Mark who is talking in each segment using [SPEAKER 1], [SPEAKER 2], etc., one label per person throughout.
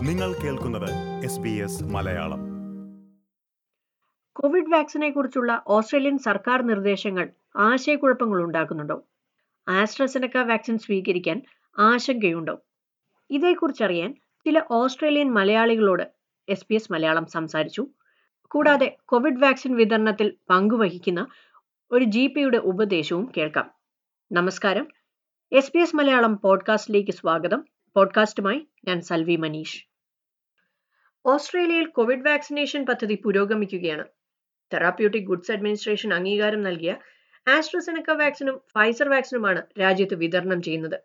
[SPEAKER 1] നിങ്ങൾ കേൾക്കുന്നത് S B S Malayalam
[SPEAKER 2] covid വാക്സിനെ കുറിച്ചുള്ള ഓസ്ട്രേലിയൻ സർക്കാർ നിർദ്ദേശങ്ങൾ ആശയക്കുഴപ്പങ്ങൾ ഉണ്ടാക്കുന്നുണ്ടോ ആസ്ട്രസെനക്ക വാക്സിൻ സ്വീകരിക്കാൻ ആശങ്കയുണ്ടോ ഇതേക്കുറിച്ചറിയാൻ ചില ഓസ്ട്രേലിയൻ മലയാളികളോട് എസ് പി എസ് മലയാളം സംസാരിച്ചു കൂടാതെ കോവിഡ് വാക്സിൻ വിതരണത്തിൽ പങ്കുവഹിക്കുന്ന ഒരു ജി പിയുടെ ഉപദേശവും കേൾക്കാം നമസ്കാരം എസ് പി എസ് മലയാളം പോഡ്കാസ്റ്റിലേക്ക് സ്വാഗതം പോഡ്കാസ്റ്റുമായി ഞാൻ സൽവി മനീഷ് ഓസ്ട്രേലിയയിൽ കോവിഡ് വാക്സിനേഷൻ പദ്ധതി പുരോഗമിക്കുകയാണ് തെറാപ്യൂട്ടിക് ഗുഡ്സ് അഡ്മിനിസ്ട്രേഷൻ അംഗീകാരം നൽകിയ ആസ്ട്രസെനക്ക വാക്സിനും ഫൈസർ വാക്സിനുമാണ് രാജ്യത്ത് വിതരണം ചെയ്യുന്നത്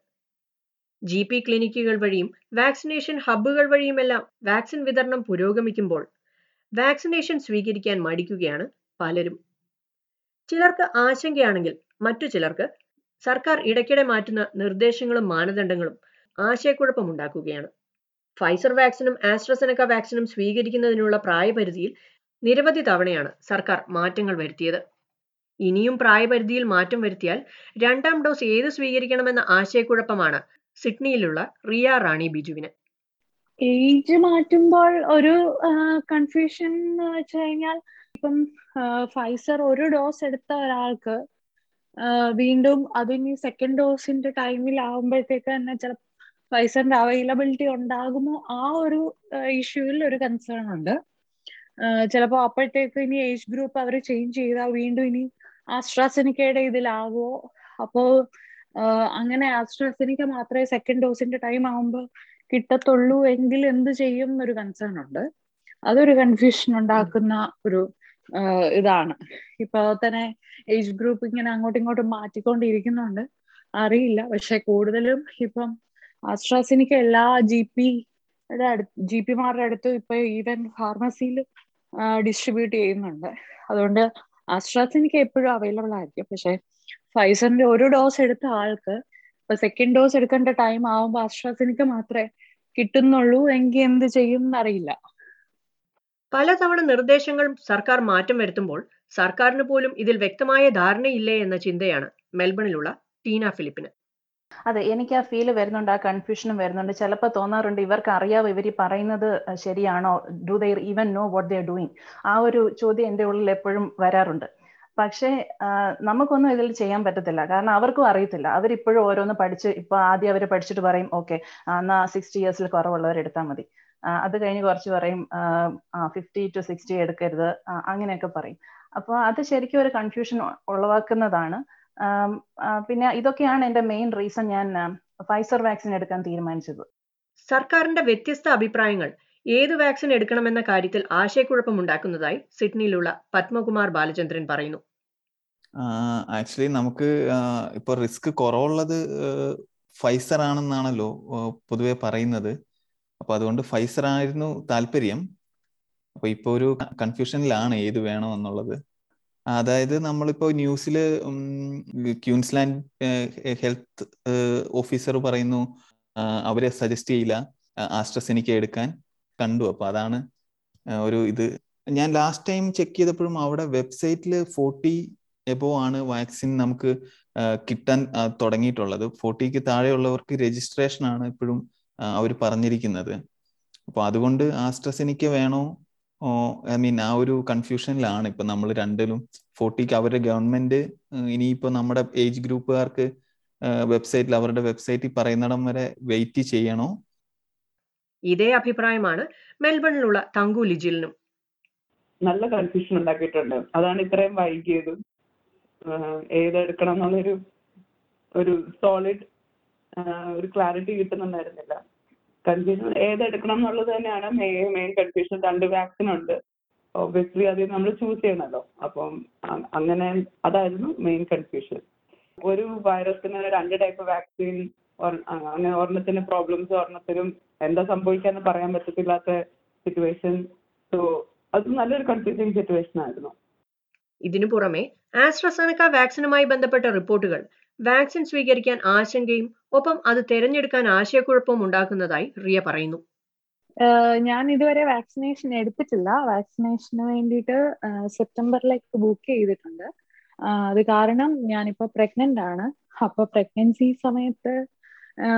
[SPEAKER 2] ജി പി ക്ലിനിക്കുകൾ വഴിയും വാക്സിനേഷൻ ഹബ്ബുകൾ വഴിയുമെല്ലാം വാക്സിൻ വിതരണം പുരോഗമിക്കുമ്പോൾ വാക്സിനേഷൻ സ്വീകരിക്കാൻ മടിക്കുകയാണ് പലരും ചിലർക്ക് ആശങ്കയാണെങ്കിൽ മറ്റു ചിലർക്ക് സർക്കാർ ഇടയ്ക്കിടെ മാറ്റുന്ന നിർദ്ദേശങ്ങളും മാനദണ്ഡങ്ങളും ആശയക്കുഴപ്പമുണ്ടാക്കുകയാണ് ഫൈസർ വാക്സിനും ആസ്ട്രസെനക്ക വാക്സിനും സ്വീകരിക്കുന്നതിനുള്ള പ്രായപരിധിയിൽ നിരവധി തവണയാണ് സർക്കാർ മാറ്റങ്ങൾ വരുത്തിയത് ഇനിയും പ്രായപരിധിയിൽ മാറ്റം വരുത്തിയാൽ രണ്ടാം ഡോസ് ഏത് സ്വീകരിക്കണമെന്ന ആശയക്കുഴപ്പമാണ് സിഡ്നിയിലുള്ള റിയ റാണി ബിജുവിന്
[SPEAKER 3] ഏജ് മാറ്റുമ്പോൾ ഒരു കൺഫ്യൂഷൻ എന്ന് വെച്ച് കഴിഞ്ഞാൽ ഇപ്പം ഫൈസർ ഒരു ഡോസ് എടുത്ത ഒരാൾക്ക് വീണ്ടും അതിന് സെക്കൻഡ് ഡോസിന്റെ ടൈമിൽ ആവുമ്പോഴത്തേക്ക് തന്നെ ചില ഫൈസറിന്റെ അവൈലബിലിറ്റി ഉണ്ടാകുമോ ആ ഒരു ഇഷ്യൂവിൽ ഒരു കൺസേൺ ഉണ്ട് ചിലപ്പോൾ അപ്പോഴത്തേക്ക് ഇനി ഏജ് ഗ്രൂപ്പ് അവർ ചേഞ്ച് ചെയ്താൽ വീണ്ടും ഇനി ആസ്ട്രാസെനിക്കയുടെ ഇതിലാകുമോ അപ്പോ അങ്ങനെ ആസ്ട്രാസെനിക്ക മാത്രമേ സെക്കൻഡ് ഡോസിന്റെ ടൈം ആവുമ്പോൾ കിട്ടത്തുള്ളൂ എങ്കിൽ എന്ത് ചെയ്യും എന്നൊരു കൺസേൺ ഉണ്ട് അതൊരു കൺഫ്യൂഷൻ ഉണ്ടാക്കുന്ന ഒരു ഇതാണ് ഇപ്പൊ തന്നെ ഏജ് ഗ്രൂപ്പ് ഇങ്ങനെ അങ്ങോട്ടും ഇങ്ങോട്ടും മാറ്റിക്കൊണ്ടിരിക്കുന്നുണ്ട് അറിയില്ല പക്ഷെ കൂടുതലും ഇപ്പം ആസ്ട്രാസിനിക്ക് എല്ലാ ജി പിയുടെ അടുത്ത് ജി പിമാരുടെ അടുത്തും ഇപ്പൊ ഈവൻ ഫാർമസിയിൽ ഡിസ്ട്രിബ്യൂട്ട് ചെയ്യുന്നുണ്ട് അതുകൊണ്ട് ആസ്ട്രാസിനിക്ക് എപ്പോഴും അവൈലബിൾ ആയിരിക്കും പക്ഷെ ഫൈസറിന്റെ ഒരു ഡോസ് എടുത്ത ആൾക്ക് ഇപ്പൊ സെക്കൻഡ് ഡോസ് എടുക്കേണ്ട ടൈം ആവുമ്പോൾ ആസ്ട്രാസിനിക്ക് മാത്രമേ കിട്ടുന്നുള്ളൂ എങ്കിൽ എന്ത് ചെയ്യും എന്നറിയില്ല
[SPEAKER 2] പലതവണ നിർദ്ദേശങ്ങൾ സർക്കാർ മാറ്റം വരുത്തുമ്പോൾ സർക്കാരിന് പോലും ഇതിൽ വ്യക്തമായ ധാരണയില്ലേ എന്ന ചിന്തയാണ് മെൽബണിലുള്ള ടീന ഫിലിപ്പിന്
[SPEAKER 4] അതെ എനിക്ക് ആ ഫീല് വരുന്നുണ്ട് ആ കൺഫ്യൂഷനും വരുന്നുണ്ട് ചിലപ്പോൾ തോന്നാറുണ്ട് ഇവർക്ക് അറിയാവോ ഇവർ പറയുന്നത് ശരിയാണോ do they even know what they are doing ആ ഒരു ചോദ്യം എൻ്റെ ഉള്ളിൽ എപ്പോഴും വരാറുണ്ട് പക്ഷേ നമുക്കൊന്നും ഇതിൽ ചെയ്യാൻ പറ്റത്തില്ല കാരണം അവർക്കും അറിയത്തില്ല അവരിപ്പോഴും ഓരോന്ന് പഠിച്ച് ഇപ്പൊ ആദ്യം അവർ പഠിച്ചിട്ട് പറയും ഓക്കെ എന്നാ സിക്സ്റ്റി ഇയേഴ്സിൽ കുറവുള്ളവർ എടുത്താൽ മതി അത് കഴിഞ്ഞ് കുറച്ച് പറയും ഫിഫ്റ്റി ടു സിക്സ്റ്റി എടുക്കരുത് അങ്ങനെയൊക്കെ പറയും അപ്പോൾ അത് ശരിക്കും ഒരു കൺഫ്യൂഷൻ ഉളവാക്കുന്നതാണ് പിന്നെ ഇതൊക്കെയാണ് എൻ്റെ മെയിൻ റീസൺ ഞാൻ ഫൈസർ വാക്സിൻ എടുക്കാൻ തീരുമാനിച്ചത്
[SPEAKER 2] സർക്കാരിന്റെ വ്യത്യസ്ത അഭിപ്രായങ്ങൾ ഏത് വാക്സിൻ എടുക്കണമെന്ന കാര്യത്തിൽ ആശയക്കുഴപ്പമുണ്ടാക്കുന്നതായി സിഡ്നിയിലുള്ള പത്മകുമാർ ബാലചന്ദ്രൻ പറയുന്നു
[SPEAKER 5] ആക്ച്വലി നമുക്ക് ഇപ്പൊ റിസ്ക് കുറവുള്ളത് ഫൈസർ ആണെന്നാണല്ലോ പൊതുവെ പറയുന്നത് അപ്പൊ അതുകൊണ്ട് ഫൈസർ ആയിരുന്നു താല്പര്യം അപ്പൊ ഇപ്പൊ ഒരു കൺഫ്യൂഷനിലാണ് ഏത് വേണം എന്നുള്ളത് അതായത് നമ്മളിപ്പോ ന്യൂസിൽ ക്യൂൻസ്ലാൻഡ് ഹെൽത്ത് ഓഫീസർ പറയുന്നു അവരെ സജസ്റ്റ് ചെയ്യില്ല ആസ്ട്രസെനിക്ക എടുക്കാൻ കണ്ടു അപ്പൊ അതാണ് ഒരു ഇത് ഞാൻ ലാസ്റ്റ് ടൈം ചെക്ക് ചെയ്തപ്പോഴും അവിടെ വെബ്സൈറ്റിൽ ഫോർട്ടി എബോ ആണ് വാക്സിൻ നമുക്ക് കിട്ടാൻ തുടങ്ങിയിട്ടുള്ളത് ഫോർട്ടിക്ക് താഴെയുള്ളവർക്ക് രജിസ്ട്രേഷൻ ആണ് ഇപ്പോഴും അവർ പറഞ്ഞിരിക്കുന്നത് അപ്പൊ അതുകൊണ്ട് ആസ്ട്രസെനിക്ക വേണോ ഐ മീൻ ആ ഒരു കൺഫ്യൂഷനിലാണ് ഇപ്പൊ നമ്മൾ രണ്ടിലും ഫോർട്ടിക്ക് അവരുടെ ഗവൺമെന്റ് ഇനിയിപ്പോ നമ്മുടെ ഏജ് ഗ്രൂപ്പുകാർക്ക് വെബ്സൈറ്റിൽ അവരുടെ വെബ്സൈറ്റിൽ പറയുന്നിടം വരെ വെയിറ്റ് ചെയ്യണോ
[SPEAKER 2] ഇതേ അഭിപ്രായമാണ് മെൽബണിലുള്ള തങ്കു ലിജിലിനും
[SPEAKER 6] നല്ല കൺഫ്യൂഷൻ ഉണ്ടാക്കിയിട്ടുണ്ട് അതാണ് ഇത്രയും വൈകിയത് ഏതെടുക്കണം എന്നുള്ളൊരു ഒരു സോളിഡ് ഒരു ക്ലാരിറ്റി കിട്ടുന്നുണ്ടായിരുന്നില്ല കൺഫ്യൂഷൻ ഏതെടുക്കണം എന്നുള്ളത് തന്നെയാണ് മെയിൻ കൺഫ്യൂഷൻ രണ്ട് വാക്സിൻ ഉണ്ട് ഒബ്വിയസ്ലി അത് നമ്മൾ ചൂസ് ചെയ്യണമല്ലോ അപ്പം അങ്ങനെ അതായിരുന്നു മെയിൻ കൺഫ്യൂഷൻ ഒരു വൈറസിന് രണ്ട് ടൈപ്പ് വാക്സിൻ അങ്ങനെ ഒരെണ്ണത്തിന് പ്രോബ്ലംസ് ഒരെണ്ണത്തിനും എന്താ സംഭവിക്കാന്ന് പറയാൻ പറ്റത്തില്ലാത്ത സിറ്റുവേഷൻ സോ അത് നല്ലൊരു കൺഫ്യൂസിങ് സിറ്റുവേഷൻ ആയിരുന്നു
[SPEAKER 2] ഇതിനു പുറമെ ആസ്ട്രസെനക്ക വാക്സിനുമായി ബന്ധപ്പെട്ട റിപ്പോർട്ടുകൾ വാക്സിൻ സ്വീകരിക്കാൻ ആശങ്കയും ഒപ്പം അത് തിരഞ്ഞെടുക്കാൻ ആശയക്കുഴപ്പവും ഉണ്ടാക്കുന്നതായി റിയ പറയുന്നു
[SPEAKER 3] ഞാൻ ഇതുവരെ വാക്സിനേഷൻ എടുത്തിട്ടില്ല വാക്സിനേഷന് വേണ്ടിയിട്ട് സെപ്റ്റംബറിലേക്ക് ബുക്ക് ചെയ്തിട്ടുണ്ട് അത് കാരണം ഞാനിപ്പോ പ്രഗ്നന്റ് ആണ് അപ്പൊ പ്രഗ്നൻസി സമയത്ത്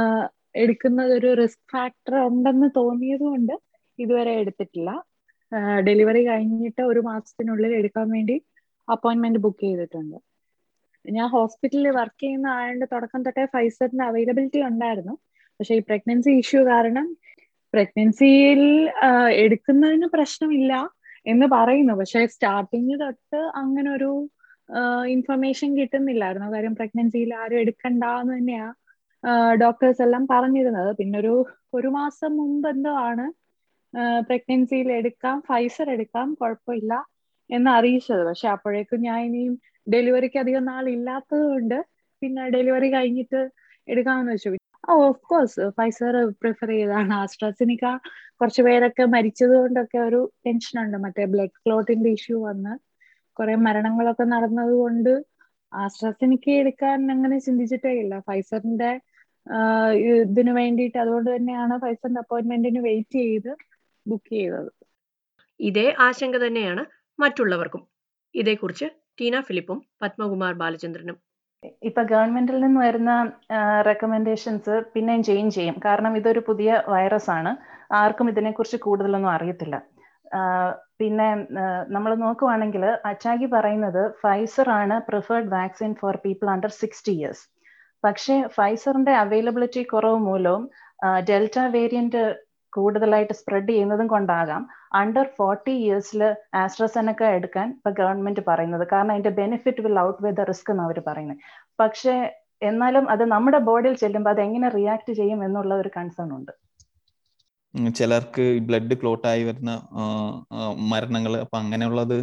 [SPEAKER 3] എടുക്കുന്നത് ഒരു റിസ്ക് ഫാക്ടർ ഉണ്ടെന്ന് തോന്നിയത് കൊണ്ട് ഇതുവരെ എടുത്തിട്ടില്ല ഡെലിവറി കഴിഞ്ഞിട്ട് ഒരു മാസത്തിനുള്ളിൽ എടുക്കാൻ വേണ്ടി അപ്പോയിന്റ്മെന്റ് ബുക്ക് ചെയ്തിട്ടുണ്ട് ഞാൻ ഹോസ്പിറ്റലിൽ വർക്ക് ചെയ്യുന്ന ആയതുകൊണ്ട് തുടക്കം തൊട്ടേ ഫൈസറിന്റെ അവൈലബിലിറ്റി ഉണ്ടായിരുന്നു പക്ഷെ ഈ പ്രഗ്നൻസി ഇഷ്യൂ കാരണം പ്രഗ്നൻസിയിൽ എടുക്കുന്നതിന് പ്രശ്നമില്ല എന്ന് പറയുന്നു പക്ഷെ സ്റ്റാർട്ടിങ് തൊട്ട് അങ്ങനെ ഒരു ഇൻഫർമേഷൻ കിട്ടുന്നില്ലായിരുന്നു കാര്യം പ്രഗ്നൻസിയിൽ ആരും എടുക്കണ്ട എന്ന് തന്നെയാ ഡോക്ടേഴ്സ് എല്ലാം പറഞ്ഞിരുന്നത് പിന്നെ ഒരു ഒരു മാസം മുമ്പ് എന്തോ ആണ് പ്രഗ്നൻസിയിൽ എടുക്കാം ഫൈസർ എടുക്കാം കുഴപ്പമില്ല എന്ന് അറിയിച്ചത് പക്ഷെ അപ്പോഴേക്കും ഞാൻ ഇനിയും ഡെലിവറിക്ക് അധികം നാൾ ഇല്ലാത്തത് കൊണ്ട് പിന്നെ ഡെലിവറി കഴിഞ്ഞിട്ട് എടുക്കാമെന്ന് വെച്ചു ഓഫ് കോഴ്സ് ഫൈസർ പ്രിഫർ ചെയ്താണ് ആസ്ട്രാസിനിക്ക കുറച്ച് പേരൊക്കെ മരിച്ചത് കൊണ്ടൊക്കെ ഒരു ടെൻഷനുണ്ട് മറ്റേ ബ്ലഡ് ക്ലോട്ടിന്റെ ഇഷ്യൂ വന്ന് കുറെ മരണങ്ങളൊക്കെ നടന്നത് കൊണ്ട് ആസ്ട്രാസിനിക്ക എടുക്കാൻ അങ്ങനെ ചിന്തിച്ചിട്ടേ ഇല്ല ഫൈസറിന്റെ ഇതിനു വേണ്ടിയിട്ട് അതുകൊണ്ട് തന്നെയാണ് ഫൈസറിന്റെ അപ്പോയിന്റ്മെന്റിന് വെയിറ്റ് ചെയ്ത് ബുക്ക് ചെയ്തത്
[SPEAKER 2] ഇതേ ആശങ്ക തന്നെയാണ് മറ്റുള്ളവർക്കും ഇതേക്കുറിച്ച് ടീന ഫിലിപ്പും പത്മകുമാർ ബാലചന്ദ്രനും
[SPEAKER 4] ഇപ്പൊ ഗവൺമെന്റിൽ നിന്ന് വരുന്ന റെക്കമെൻഡേഷൻസ് പിന്നെയും ചേഞ്ച് ചെയ്യും കാരണം ഇതൊരു പുതിയ വൈറസ് ആണ് ആർക്കും ഇതിനെക്കുറിച്ച് കൂടുതലൊന്നും അറിയത്തില്ല പിന്നെ നമ്മൾ നോക്കുവാണെങ്കിൽ അച്ചാഗി പറയുന്നത് ഫൈസർ ആണ് preferred vaccine for people under sixty years പക്ഷേ ഫൈസറിന്റെ അവൈലബിലിറ്റി കുറവ് മൂലവും ഡെൽറ്റ വേരിയന്റ് കൂടുതലായിട്ട് സ്പ്രെഡ് ചെയ്യുന്നതും കൊണ്ടാകാം അണ്ടർ ഫോർട്ടി ഇയേഴ്സിൽ ആസ്ട്രസെനക്ക എടുക്കാൻ ഇപ്പൊ ഗവൺമെന്റ് പറയുന്നത് കാരണം അതിന്റെ benefit will outweigh the risk എന്ന് അവർ പറയുന്നത് പക്ഷേ എന്നാലും അത് നമ്മുടെ ബോഡിയിൽ ചെല്ലുമ്പോൾ അത് എങ്ങനെ റിയാക്ട് ചെയ്യും എന്നുള്ള ഒരു കൺസേൺ ഉണ്ട്
[SPEAKER 5] ചിലർക്ക് ബ്ലഡ് ക്ലോട്ടായി വരുന്ന മരണങ്ങൾ അപ്പൊ അങ്ങനെയുള്ളത്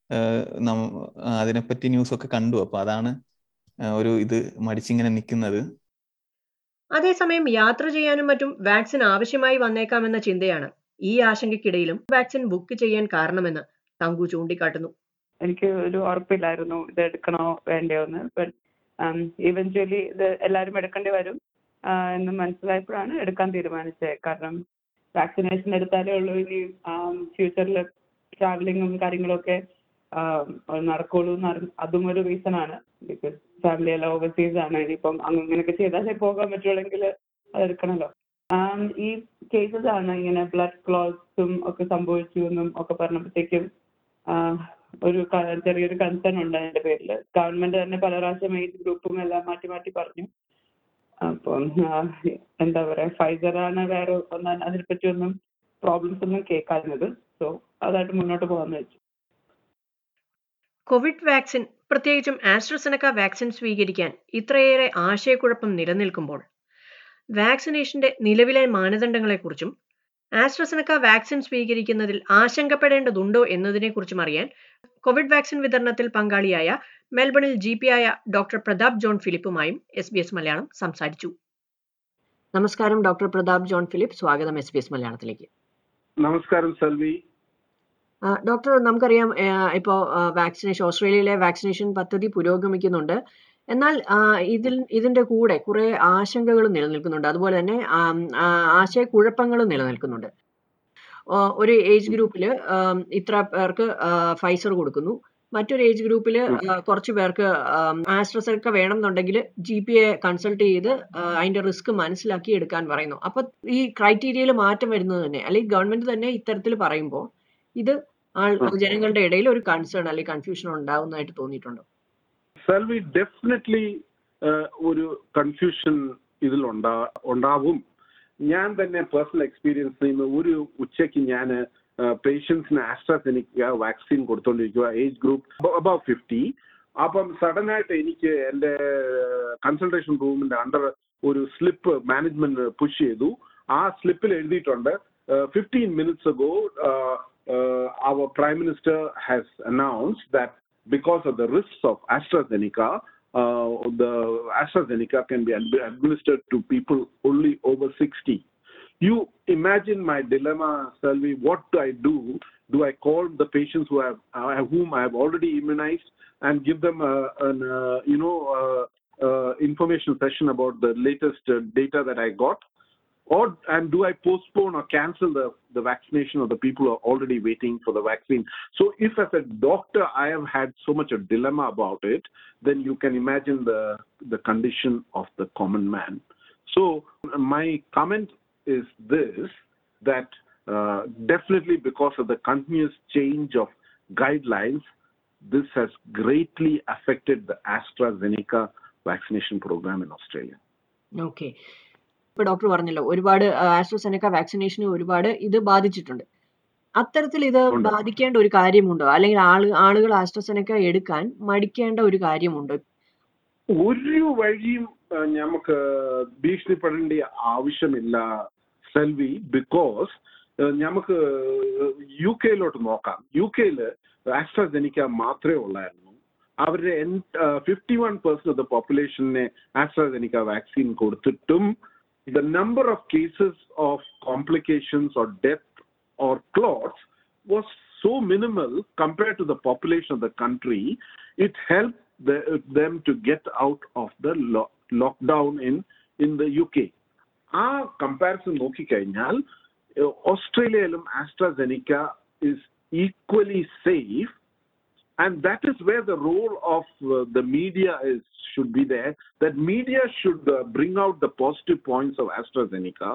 [SPEAKER 5] അതിനെപ്പറ്റി ന്യൂസ് ഒക്കെ കണ്ടു അപ്പൊ അതാണ് ഒരു ഇത് മടിച്ചിങ്ങനെ നിൽക്കുന്നത്
[SPEAKER 2] അതേസമയം യാത്ര ചെയ്യാനും മറ്റും വാക്സിൻ ആവശ്യമായി വന്നേക്കാമെന്ന ചിന്തയാണ് ഈ ആശങ്കയ്ക്കിടയിലും വാക്സിൻ ബുക്ക് ചെയ്യാൻ കാരണമെന്ന് തങ്കു ചൂണ്ടിക്കാട്ടുന്നു
[SPEAKER 6] എനിക്ക് ഒരു ഉറപ്പില്ലായിരുന്നു ഇത് എടുക്കണോ വേണ്ടയോ എന്ന് ബട്ട് ഇവഞ്ച്വലി ഇത് എല്ലാവരും എടുക്കേണ്ടി വരും എന്ന് മനസ്സിലായപ്പോഴാണ് എടുക്കാൻ തീരുമാനിച്ചത് കാരണം വാക്സിനേഷൻ എടുത്താലേ ഉള്ളൂ ഇനി ഫ്യൂച്ചറിൽ ട്രാവലിങ്ങും കാര്യങ്ങളൊക്കെ നടക്കുള്ളൂ എന്ന് അതും ഒരു റീസൺ ആണ് ബിക്കോസ് ഫാമിലി എല്ലാം ഓവർസീസ് ആണ് ഇനിയിപ്പം അങ്ങനെയൊക്കെ ചെയ്താലേ പോകാൻ പറ്റുള്ളെങ്കിൽ അത് എടുക്കണമല്ലോ ഈ കേസസ് ആണ് ഇങ്ങനെ ബ്ലഡ് ക്ലോട്ട്സും ഒക്കെ സംഭവിച്ചു എന്നും ഒക്കെ പറഞ്ഞപ്പോഴത്തേക്കും ഒരു ചെറിയൊരു കൺസേൺ ഉണ്ട് അതിന്റെ പേരിൽ ഗവൺമെന്റ് തന്നെ പല പ്രാവശ്യം ഏജ് ഗ്രൂപ്പും എല്ലാം മാറ്റി മാറ്റി പറഞ്ഞു അപ്പം എന്താ പറയാ ഫൈസർ ആണ് വേറെ ഒന്നും അതിനെപ്പറ്റി ഒന്നും പ്രോബ്ലംസ് ഒന്നും കേൾക്കാഞ്ഞത് സോ അതായിട്ട് മുന്നോട്ട് പോകാന്ന് വെച്ചു
[SPEAKER 2] കോവിഡ് വാക്സിൻ പ്രത്യേകിച്ചും ആസ്ട്രസെനക്ക വാക്സിൻ സ്വീകരിക്കാൻ ഇത്രയേറെ ആശയക്കുഴപ്പം നിലനിൽക്കുമ്പോൾ വാക്സിനേഷന്റെ നിലവിലെ മാനദണ്ഡങ്ങളെക്കുറിച്ചും ആസ്ട്രസെനക്ക വാക്സിൻ സ്വീകരിക്കുന്നതിൽ ആശങ്കപ്പെടേണ്ടതുണ്ടോ എന്നതിനെക്കുറിച്ചും അറിയാൻ കോവിഡ് വാക്സിൻ വിതരണത്തിൽ പങ്കാളിയായ മെൽബണിൽ ജി പി ആയ ഡോക്ടർ പ്രതാപ് ജോൺ ഫിലിപ്പുമായും എസ് ബി എസ് മലയാളം സംസാരിച്ചു നമസ്കാരം ഡോക്ടർ പ്രതാപ് ജോൺ ഫിലിപ്പ് സ്വാഗതം എസ് ബി എസ് മലയാളത്തിലേക്ക്
[SPEAKER 7] നമസ്കാരം സെൽവി
[SPEAKER 2] ഡോക്ടർ നമുക്കറിയാം ഇപ്പോൾ വാക്സിനേഷൻ ഓസ്ട്രേലിയയിലെ വാക്സിനേഷൻ പദ്ധതി പുരോഗമിക്കുന്നുണ്ട് എന്നാൽ ഇതിൽ ഇതിന്റെ കൂടെ കുറെ ആശങ്കകളും നിലനിൽക്കുന്നുണ്ട് അതുപോലെ തന്നെ ആശയക്കുഴപ്പങ്ങളും നിലനിൽക്കുന്നുണ്ട് ഒരു ഏജ് ഗ്രൂപ്പിൽ ഇത്ര പേർക്ക് ഫൈസർ കൊടുക്കുന്നു മറ്റൊരു ഏജ് ഗ്രൂപ്പിൽ കുറച്ച് പേർക്ക് ആസ്ട്രസെനക്ക വേണമെന്നുണ്ടെങ്കിൽ ജി പി എ കൺസൾട്ട് ചെയ്ത് അതിന്റെ റിസ്ക് മനസ്സിലാക്കി എടുക്കാൻ പറയുന്നു അപ്പൊ ഈ ക്രൈറ്റീരിയയിൽ മാറ്റം വരുന്നത് തന്നെ അല്ലെങ്കിൽ ഗവൺമെന്റ് തന്നെ ഇത്തരത്തിൽ പറയുമ്പോൾ ഇത് ആൾ ജനങ്ങളുടെ ഇടയിൽ ഒരു കൺസേൺ അല്ലെങ്കിൽ കൺഫ്യൂഷൻ ഉണ്ടാവുന്നതായിട്ട് തോന്നിയിട്ടുണ്ടോ
[SPEAKER 7] സെൽവി ഡെഫിനറ്റ്ലി ഒരു കൺഫ്യൂഷൻ ഇതിൽ ഉണ്ടാ ഉണ്ടാവും ഞാൻ തന്നെ പേഴ്സണൽ എക്സ്പീരിയൻസ് നിന്ന് ഒരു ഉച്ചയ്ക്ക് ഞാൻ പേഷ്യൻസിന് ആസ്ട്രാസെനിക്ക വാക്സിൻ കൊടുത്തോണ്ടിരിക്കുക ഏജ് ഗ്രൂപ്പ് അബവ് ഫിഫ്റ്റി അപ്പം സഡൻ ആയിട്ട് എനിക്ക് എൻ്റെ കൺസൾട്ടേഷൻ റൂമിന്റെ അണ്ടർ ഒരു സ്ലിപ്പ് മാനേജ്മെന്റ് പുഷ് ചെയ്തു ആ സ്ലിപ്പിൽ എഴുതിയിട്ടുണ്ട് fifteen minutes ago our prime minister has announced that because of the risks of AstraZeneca, uh, the AstraZeneca can be administered to people only over 60. You imagine my dilemma, Selvi. What do I do? Do I call the patients who have uh, whom I have already immunized and give them a, an uh, you know information session about the latest data that I got? or and do I postpone or cancel the, the vaccination of the people who are already waiting for the vaccine? So if as a doctor I have had so much a dilemma about it, then you can imagine the the condition of the common man. So my comment is this, that uh, definitely because of the continuous change of guidelines, this has greatly affected the AstraZeneca vaccination program in Australia.
[SPEAKER 2] Okay ഇപ്പൊ doctor പറഞ്ഞല്ലോ ഒരുപാട് ആസ്ട്രോസെനക്ക വാക്സിനേഷന് ഒരുപാട് ഇത് ബാധിച്ചിട്ടുണ്ട് അത്തരത്തിൽ ഇത്
[SPEAKER 7] ഉണ്ട്.
[SPEAKER 2] ബാധിക്കേണ്ട ഒരു കാര്യമുണ്ടോ അല്ലെങ്കിൽ ആള് ആളുകൾ ആസ്ട്രോസെനക്ക എടുക്കാൻ മടിക്കേണ്ട ഒരു കാര്യമുണ്ടോ
[SPEAKER 7] ഒരു വഴിയും ആ, നമുക്ക് ഭീഷണിപ്പെടേണ്ട ആവശ്യമില്ല സെൽവി ബിക്കോസ് നമുക്ക് യു കെയിലോട്ട് നോക്കാം യു കെയിൽ ആസ്ട്രാജെനിക്ക മാത്രമേ ഉള്ളായിരുന്നു അവരുടെ fifty one percent of the പോപ്പുലേഷനെ ആസ്ട്രാജെനിക്ക വാക്സിൻ കൊടുത്തിട്ടും the number of cases of complications or death or clots was so minimal compared to the population of the country, it helped the, them to get out of the lo- lockdown in, in the UK. ആ comparison നോക്കിക്കഴിഞ്ഞാൽ ഏഹ്, ഓസ്ട്രേലിയയിലും AstraZeneca is equally safe and that is where the role of uh, the media is should be there that media should uh, bring out the positive points of AstraZeneca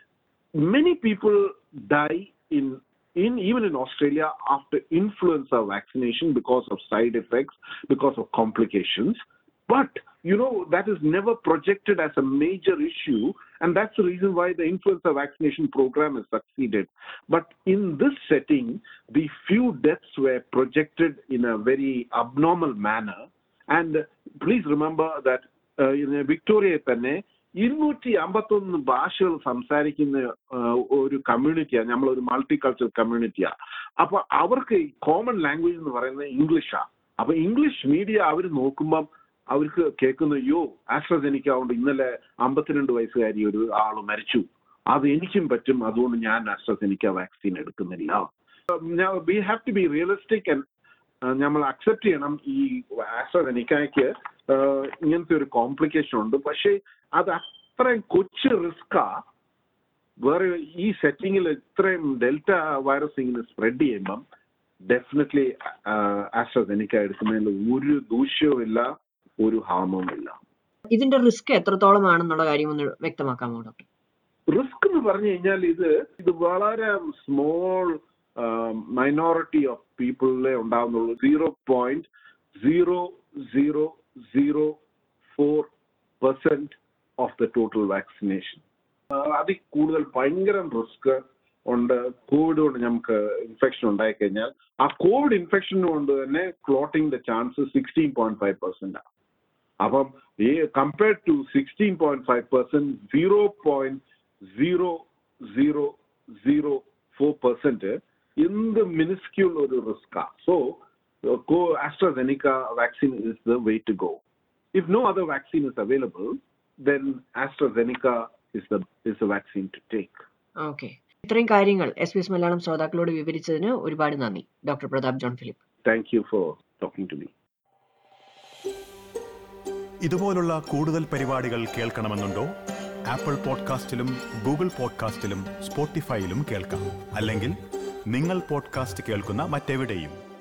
[SPEAKER 7] many people die in in even in Australia after influenza vaccination because of side effects because of complications but you know that is never projected as a major issue and that's the reason why the influenza vaccination program has succeeded but in this setting the few deaths were projected in a very abnormal manner and please remember that uh, in victoria തന്നെ ഇരുന്നൂറ്റി അമ്പത്തൊന്ന് ഭാഷകൾ സംസാരിക്കുന്ന uh, ഒരു കമ്മ്യൂണിറ്റിയാണ് നമ്മൾ ഒരു multi cultural കമ്മ്യൂണിറ്റിയാണ് അപ്പൊ അവർക്ക് കോമൺ ലാംഗ്വേജ് എന്ന് പറയുന്നത് ഇംഗ്ലീഷാ അപ്പൊ ഇംഗ്ലീഷ് മീഡിയ അവർ നോക്കുമ്പം അവർക്ക് കേൾക്കുന്ന അയ്യോ ആസ്ട്രജനിക്ക കൊണ്ട് ഇന്നലെ അമ്പത്തിരണ്ട് വയസ്സുകാരി ഒരു ആള് മരിച്ചു അത് എനിക്കും പറ്റും അതുകൊണ്ട് ഞാൻ ആസ്ട്രജനിക്ക വാക്സിൻ എടുക്കുന്നില്ല we have to be realistic and നമ്മൾ അക്സെപ്റ്റ് ചെയ്യണം ഈ ആസ്ട്രജനിക്കയ്ക്ക് ഇങ്ങനത്തെ ഒരു കോംപ്ലിക്കേഷൻ ഉണ്ട് പക്ഷേ അത് അത്രയും കൊച്ചു റിസ്കാ വേറെ ഈ സെറ്റിങ്ങിൽ ഇത്രയും ഡെൽറ്റ വൈറസ് ഇങ്ങനെ സ്പ്രെഡ് ചെയ്യുമ്പം ഡെഫിനറ്റ്ലി ആസ്ട്രജനിക്ക എടുക്കുന്നതിൽ ഒരു ദൂഷ്യവും ഇല്ല ഒരു ഹാർമും ഇല്ല
[SPEAKER 2] ഇതിന്റെ റിസ്ക് എത്രത്തോളമാണെന്നുള്ള കാര്യം ഒന്ന് വ്യക്തമാക്കാമോ ഡോക്ടർ
[SPEAKER 7] റിസ്ക് എന്ന് പറഞ്ഞു കഴിഞ്ഞാൽ ഇത് ഇത് വളരെ സ്മോൾ മൈനോറിറ്റി ഓഫ് പീപ്പിളിലെ ഉണ്ടാകുന്നുള്ളൂ zero point zero zero zero four percent of the total vaccination അതിൽ കൂടുതൽ ഭയങ്കര റിസ്ക് ഉണ്ട് കോവിഡ് കൊണ്ട് നമുക്ക് ഇൻഫെക്ഷൻ ഉണ്ടായി കഴിഞ്ഞാൽ ആ കോവിഡ് ഇൻഫെക്ഷൻ കൊണ്ട് തന്നെ clotting the chance sixteen point five percent ആണ് അപ്പം ഈ compared to sixteen point five percent zero point zero zero zero four percent എന്ത് മിനിസ്ക്യൂൾ ഒരു റിസ്കാ so AstraZeneca vaccine is the way to go if no other vaccine is available then AstraZeneca is the is the vaccine to take.
[SPEAKER 2] Okay ഇത്രയും കാര്യങ്ങൾ S B S Malayalam ശ്രോതാക്കളോട് വിവരിച്ചതിന് ഒരുപാട് നന്ദി doctor Pratap John Philip
[SPEAKER 7] Thank you for talking to me.
[SPEAKER 1] ഇതുപോലുള്ള കൂടുതൽ പരിപാടികൾ കേൾക്കണമെന്നുണ്ടോ apple പോഡ്കാസ്റ്റിലും Google പോഡ്കാസ്റ്റിലും സ്പോട്ടിഫൈയിലും കേൾക്കാം അല്ലെങ്കിൽ നിങ്ങൾ പോഡ്കാസ്റ്റ് കേൾക്കുന്ന മറ്റെവിടെയും